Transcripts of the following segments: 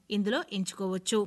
ఇందులో ఎంచుకోవచ్చు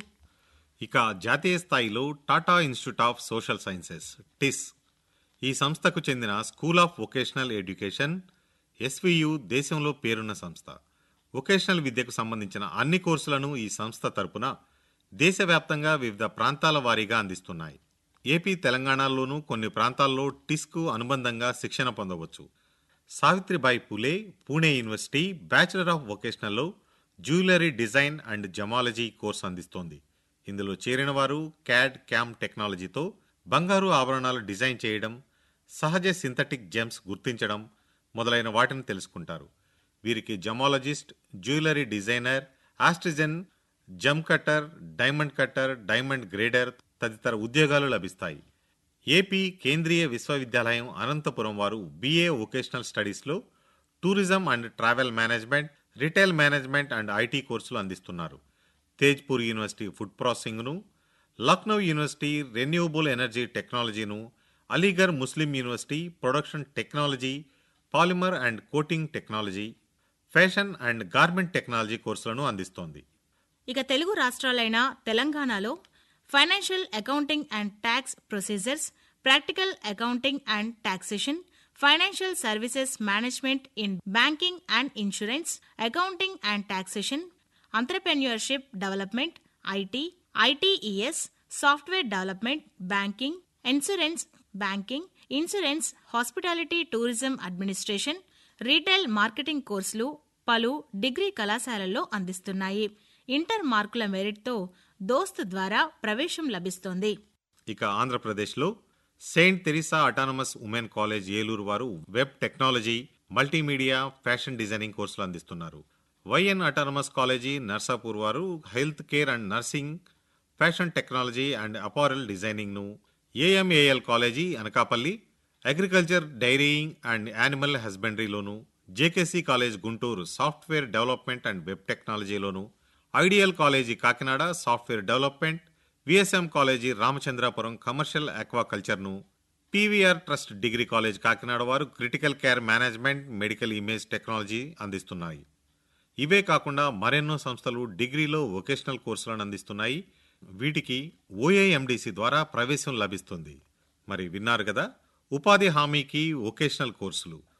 ఇక జాతీయ స్థాయిలో Tata institute of social sciences TISS ఈ సంస్థకు చెందిన school of vocational education SVU దేశంలో పేరున్న సంస్థ వొకేషనల్ విద్యకు సంబంధించిన అన్ని కోర్సులను ఈ సంస్థ తరపున దేశవ్యాప్తంగా వివిధ ప్రాంతాల వారీగా అందిస్తున్నాయి ఏపీ తెలంగాణలోనూ కొన్ని ప్రాంతాల్లో టిస్కు అనుబంధంగా శిక్షణ పొందవచ్చు Savitribai Phule Pune university bachelor of వొకేషనల్లో jewellery design and gemology course అందిస్తోంది ఇందులో చేరిన వారు క్యాడ్ క్యామ్ టెక్నాలజీతో బంగారు ఆభరణాలు డిజైన్ చేయడం సహజ సింథటిక్ జెమ్స్ గుర్తించడం మొదలైన వాటిని తెలుసుకుంటారు వీరికి gemmologist jewellery designer artisan gem cutter diamond cutter diamond grader తదితర ఉద్యోగాలు లభిస్తాయి ఏపీ కేంద్రీయ విశ్వవిద్యాలయం అనంతపురం వారు బీఏ వొకేషనల్ స్టడీస్లో tourism and travel management retail management and IT కోర్సులు అందిస్తున్నారు తేజ్పూర్ యూనివర్సిటీ ఫుడ్ ప్రాసెసింగ్ను లక్నో యూనివర్సిటీ రెన్యూవబుల్ ఎనర్జీ టెక్నాలజీను Aligarh Muslim university production technology polymer and coating technology fashion and garment technology కోర్సులను అందిస్తోంది ఇక తెలుగు రాష్ట్రాలైన తెలంగాణలో financial accounting and tax procedures practical accounting and taxation financial services management in banking and insurance accounting and taxation entrepreneurship development IT ITES software development banking insurance banking insurance hospitality tourism administration retail marketing కోర్సులు పలు degree కళాశాలల్లో అందిస్తున్నాయి inter మార్కుల మెరిట్తో దోస్త్ ద్వారా ప్రవేశం లభిస్తోంది ఇక ఆంధ్రప్రదేశ్లో Saint Teresa autonomous women college Eluru వారు web technology multimedia fashion designing కోర్సులు అందిస్తున్నారు వైఎన్ అటానమస్ కాలేజీ నర్సాపూర్ వారు health care and nursing fashion technology and apparel డిజైనింగ్ను A M A L college Anakapalli agriculture dairying and animal హస్బెండరీలోను J K C college Guntur software development and web టెక్నాలజీలోను ideal college Kakinada software development V S M college Ramachandrapuram commercial ఆక్వాకల్చర్ను P V R trust degree college Kakinada వారు critical care management medical image technology అందిస్తున్నాయి ఇవే కాకుండా మరెన్నో సంస్థలు డిగ్రీలో వొకేషనల్ కోర్సులను అందిస్తున్నాయి వీటికి ఓఏఎండిసి ద్వారా ప్రవేశం లభిస్తుంది మరి విన్నారు కదా ఉపాధి హామీకి వొకేషనల్ కోర్సులు